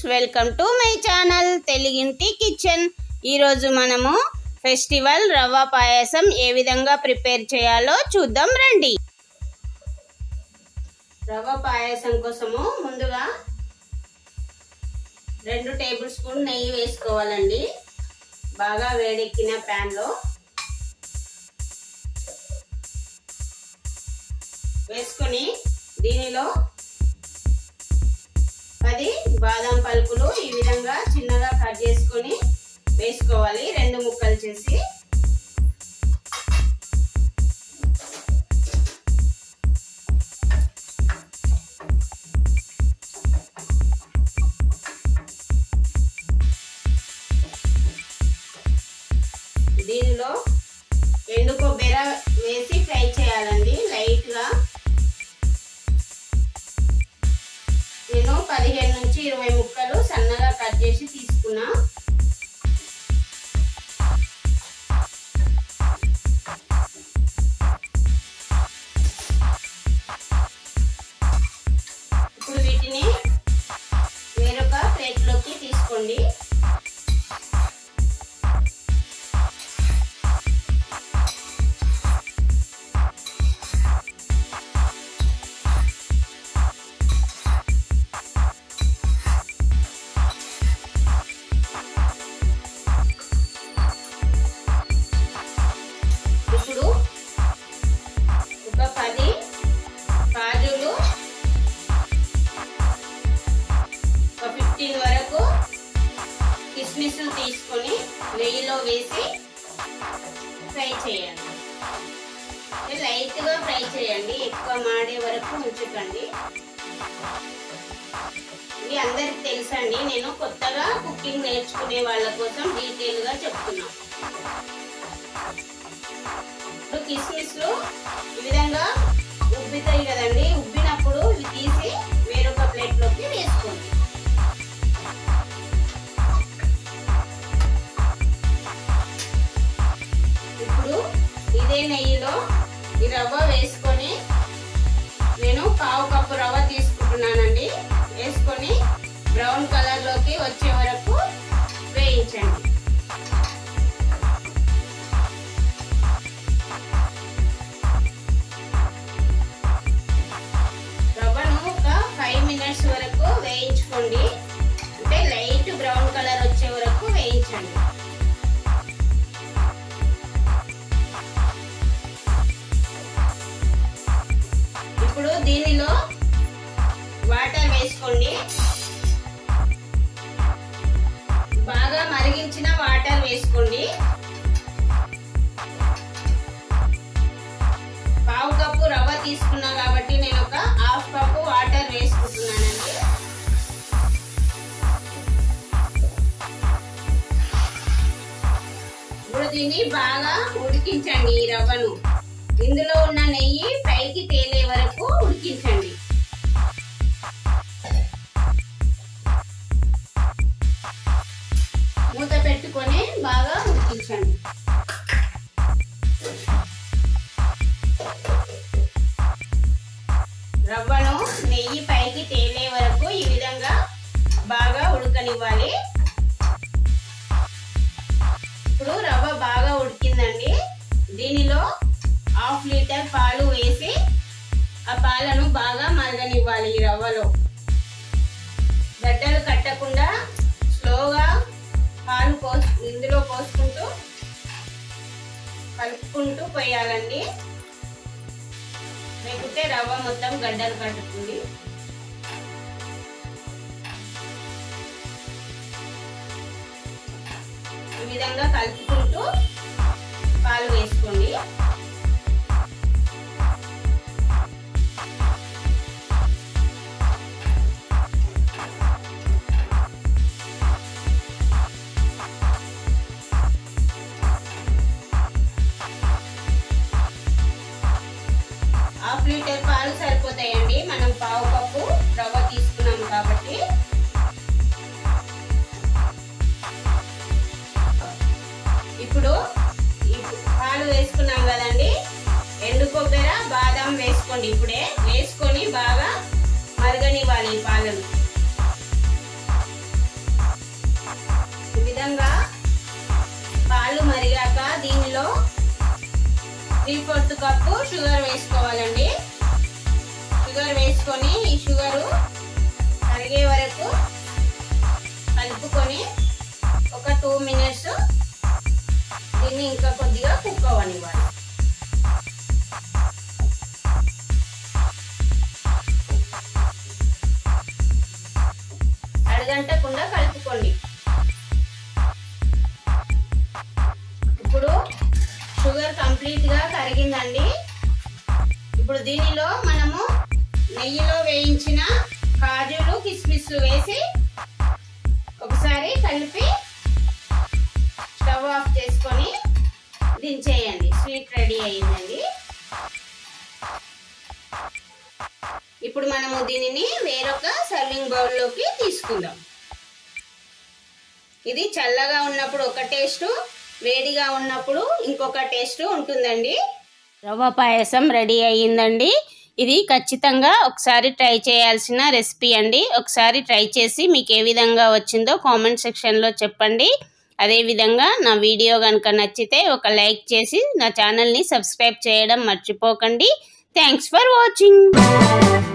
welcome to my channel తెలుగింటి kitchen ఈరోజు మనము ఫెస్టివల్ రవ్వ పాయసం ఏ విధంగా ప్రిపేర్ చేయాలో చూద్దాం రండి రవ్వ పాయసం కోసము ముందుగా రెండు టేబుల్ స్పూన్ నెయ్యి వేసుకోవాలండి బాగా వేడెక్కిన ప్యాన్లో వేసుకొని దీనిలో పది బాదం పలుకులు ఈ విధంగా చిన్నగా కట్ చేసుకొని వేసుకోవాలి రెండు ముక్కలు చేసి దీనిలో ఎండు కొబ్బరి వేసి ఫ్రై చేయాలండి లైట్గా నేను పదిహేను నుంచి ఇరవై ముక్కలు సన్నగా కట్ చేసి తీసుకున్నా ఇప్పుడు వీటిని వేరొక ప్లేట్లోకి తీసుకోండి ఇప్పుడు ఒక పది కాజులు ఒక ఫిఫ్టీన్ వరకు కిస్మిస్లు తీసుకొని నెయ్యిలో వేసి ఫ్రై చేయండి లైట్గా ఫ్రై చేయండి ఎక్కువ మాడే వరకు ఉంచకండి ఇది అందరికి తెలుసండి నేను కొత్తగా కుకింగ్ నేర్చుకునే వాళ్ళ కోసం డీటెయిల్గా చెప్తున్నాను ఇప్పుడు కిస్మిస్లు ఈ విధంగా ఉబ్బుతాయి కదండి ఉబ్బినప్పుడు ఇవి తీసి వేరొక ప్లేట్లోకి వేసుకోండి ఇప్పుడు ఇదే నెయ్యిలో ఈ రవ్వ వేసుకొని నేను పావు కప్పు రవ్వ తీసుకుంటున్నానండి వేసుకొని బ్రౌన్ కలర్లోకి వచ్చే వరకు వేయించండి రవ్వను ఒక ఫైవ్ మినిట్స్ వరకు వేయించుకోండి అంటే లైట్ బ్రౌన్ కలర్ వచ్చే వరకు వేయించండి ఇప్పుడు దీనిలో వాటర్ వేసుకోండి బాగా మరిగించిన వాటర్ వేసుకోండి పావు కప్పు రవ్వ తీసుకున్నా కాబట్టి నేను ఒక హాఫ్ కప్పు వాటర్ వేసుకుంటున్నానండి ఇప్పుడు దీన్ని బాగా ఉడికించండి ఈ రవ్వను ఇందులో ఉన్న నెయ్యి పైకి తేలే వరకు ఉడికించండి మూత పెట్టుకొని బాగా ఉడికించండి రవ్వను నెయ్యి పైకి తేలే వరకు ఈ విధంగా బాగా ఉడకనివ్వాలి ఇప్పుడు రవ్వ బాగా ఉడికిందండి దీనిలో హాఫ్ లీటర్ పాలు వేసి ఆ పాలను బాగా మరగనివ్వాలి ఈ రవ్వలో గడ్డలు కట్టకుండా స్లోగా పాలు పోసు ఇందులో పోసుకుంటూ కలుపుకుంటూ పోయాలండి లేకుంటే రవ్వ మొత్తం గడ్డలు కట్టుతుంది ఈ విధంగా కలుపుకుంటూ పాలు వేసుకోండి హాఫ్ లీటర్ పాలు సరిపోతాయండి మనం పావు కప్పు రవ్వ తీసుకున్నాం కాబట్టి ఇప్పుడు ఈ పాలు వేసుకున్నాం కదండి ఎండు కొబ్బరి బాదం వేసుకోండి ఇప్పుడే వేసుకొని బాగా మరగనివ్వాలి ఈ పాలను త్రీ ఫోర్త్ కప్పు షుగర్ వేసుకోవాలండి షుగర్ వేసుకొని ఈ షుగరు కరిగే వరకు కలుపుకొని ఒక టూ మినిట్స్ దీన్ని ఇంకా కొద్దిగా కుక్ అవ్వనివ్వాలి అడగంటకుండా కలుపుకోండి ఇప్పుడు షుగర్ కంప్లీట్గా కరిగిందండి ఇప్పుడు దీనిలో మనము నెయ్యిలో వేయించిన కాజులు కిస్మిస్ వేసి ఒకసారి కలిపి స్టవ్ ఆఫ్ చేసుకొని దించేయండి స్వీట్ రెడీ అయ్యిందండి ఇప్పుడు మనము దీనిని వేరొక సర్వింగ్ బౌల్లోకి తీసుకుందాం ఇది చల్లగా ఉన్నప్పుడు ఒక టేస్ట్ వేడిగా ఉన్నప్పుడు ఇంకొక టేస్ట్ ఉంటుందండి రవ్వ పాయసం రెడీ అయ్యిందండి ఇది ఖచ్చితంగా ఒకసారి ట్రై చేయాల్సిన రెసిపీ అండి ఒకసారి ట్రై చేసి మీకు ఏ విధంగా వచ్చిందో కామెంట్ సెక్షన్లో చెప్పండి అదేవిధంగా నా వీడియో కనుక నచ్చితే ఒక లైక్ చేసి నా ఛానల్ని సబ్స్క్రైబ్ చేయడం మర్చిపోకండి థ్యాంక్స్ ఫర్ వాచింగ్